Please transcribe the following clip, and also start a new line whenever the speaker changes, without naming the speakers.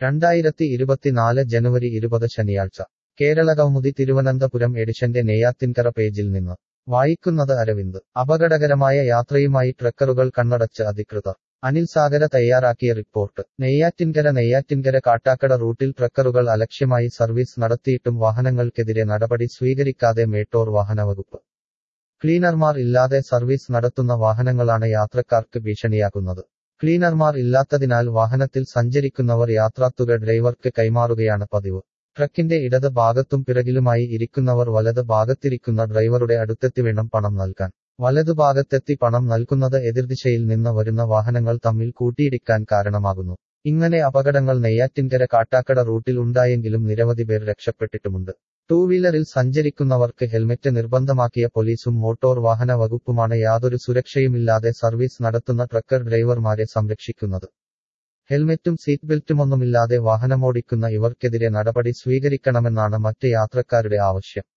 രണ്ടായിരത്തി ഇരുപത്തിനാല് ജനുവരി ഇരുപത് ശനിയാഴ്ച കേരളകൗമുദി തിരുവനന്തപുരം എഡിഷന്റെ നെയ്യാത്തിൻകര പേജിൽ നിന്ന് വായിക്കുന്നത് അരവിന്ദ് അപകടകരമായ യാത്രയുമായി ട്രക്കറുകൾ കണ്ണടച്ച് അധികൃതർ അനിൽ സാഗര തയ്യാറാക്കിയ റിപ്പോർട്ട് നെയ്യാറ്റിൻകര നെയ്യാറ്റിൻകര കാട്ടാക്കട റൂട്ടിൽ ട്രക്കറുകൾ അലക്ഷ്യമായി സർവീസ് നടത്തിയിട്ടും വാഹനങ്ങൾക്കെതിരെ നടപടി സ്വീകരിക്കാതെ മേട്ടോർ വാഹനവകുപ്പ് ക്ലീനർമാർ ഇല്ലാതെ സർവീസ് നടത്തുന്ന വാഹനങ്ങളാണ് യാത്രക്കാർക്ക് ഭീഷണിയാകുന്നത് ക്ലീനർമാർ ഇല്ലാത്തതിനാൽ വാഹനത്തിൽ സഞ്ചരിക്കുന്നവർ യാത്രാത്തുക ഡ്രൈവർക്ക് കൈമാറുകയാണ് പതിവ് ട്രക്കിന്റെ ഇടത് ഭാഗത്തും പിറകിലുമായി ഇരിക്കുന്നവർ വലത് ഭാഗത്തിരിക്കുന്ന ഡ്രൈവറുടെ അടുത്തെത്തി വേണം പണം നൽകാൻ വലതുഭാഗത്തെത്തി പണം നൽകുന്നത് എതിർദിശയിൽ നിന്ന് വരുന്ന വാഹനങ്ങൾ തമ്മിൽ കൂട്ടിയിടിക്കാൻ കാരണമാകുന്നു ഇങ്ങനെ അപകടങ്ങൾ നെയ്യാറ്റിൻകര കാട്ടാക്കട റൂട്ടിൽ ഉണ്ടായെങ്കിലും നിരവധി പേർ രക്ഷപ്പെട്ടിട്ടുമുണ്ട് ടൂ വീലറിൽ സഞ്ചരിക്കുന്നവർക്ക് ഹെൽമെറ്റ് നിർബന്ധമാക്കിയ പോലീസും മോട്ടോർ വാഹന വകുപ്പുമാണ് യാതൊരു സുരക്ഷയുമില്ലാതെ സർവീസ് നടത്തുന്ന ട്രക്കർ ഡ്രൈവർമാരെ സംരക്ഷിക്കുന്നത് ഹെൽമെറ്റും സീറ്റ് ബെൽറ്റുമൊന്നുമില്ലാതെ വാഹനമോടിക്കുന്ന ഇവർക്കെതിരെ നടപടി സ്വീകരിക്കണമെന്നാണ് മറ്റ് യാത്രക്കാരുടെ ആവശ്യം